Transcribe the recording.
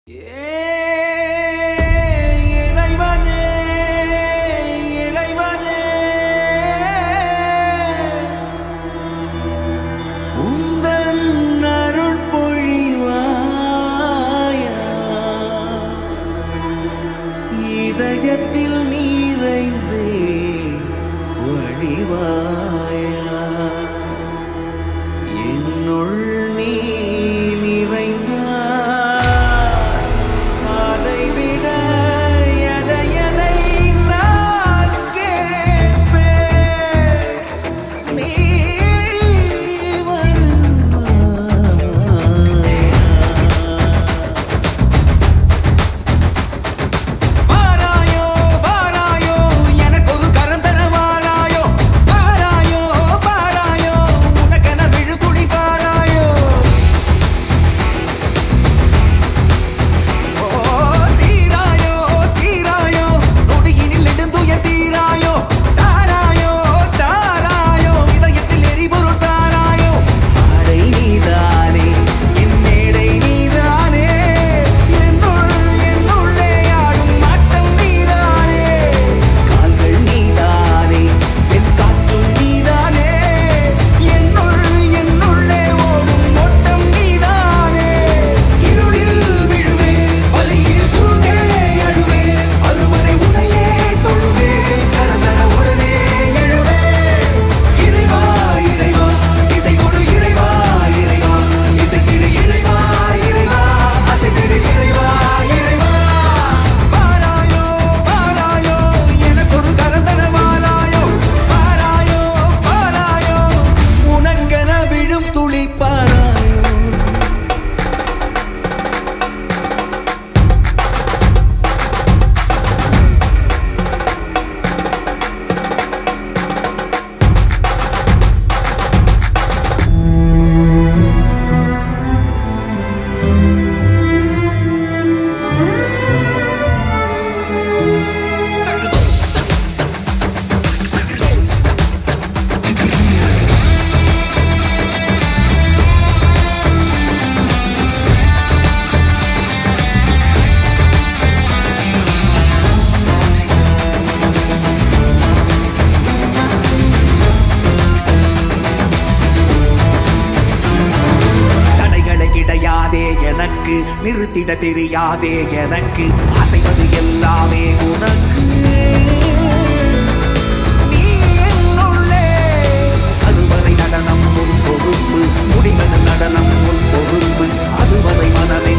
இறைவனே இறைவனே உந்தன் அருள் பொழிவாயா இதயத்தில் நீரைந்தே வழிவாயா என்னுள் நீ நிறைந்தாய் அதை விட எதை எதை நான் கேட்பேன் நீ வருவாயா வாராயோ வாராயோ எனக்கு ஒரு கரந்தன வாராயோ வாராயோ வாராயோ உனக்கென விழுதுளி பாராயோ ஓ தீராயோ தீராயோ நொடியினில் நெடுந்துய தீராயோ தாராயோ தாராயோ இதயத்தில் எரிபொருள் தாராயோ ஆடை நீதானே என் மேடை நீதானே என்னுள் என்னுள்ளே ஆடும் ஆட்டம் நீதானே கால்கள் நீதானே என் காற்றும் நீதானே என்னுள் என்னுள்ளே ஓடும் ஓட்டம் நீதானே இருளில் விழுவேன் வலியில் சுருண்டே அழுவேன் அருமனை உனையே தொழுவேன் கரதர உடனே எழுவேன் இறைவா இறைவா இசை கொடு இறைவா இறைவா இசைக்கிடு இறைவா இறைவா அசைக்கிடு இறைவா இறைவா பாராயோ பாராயோ எனக்கு ஒரு கரந்தன வாராயோ பாராயோ பாராயோ உனக்கென விழும் துளி பாராயோ தடைகளை கிடையாதே எனக்கு நிறுத்திட தெரியாதே எனக்கு அசைவது எல்லாமே உனக்கு நீ என்னுள்ளே அதுவரை நடனம் உன் பொறுப்பு முடிவது நடனம் உன் பொறுப்பு அதுவரை மனமே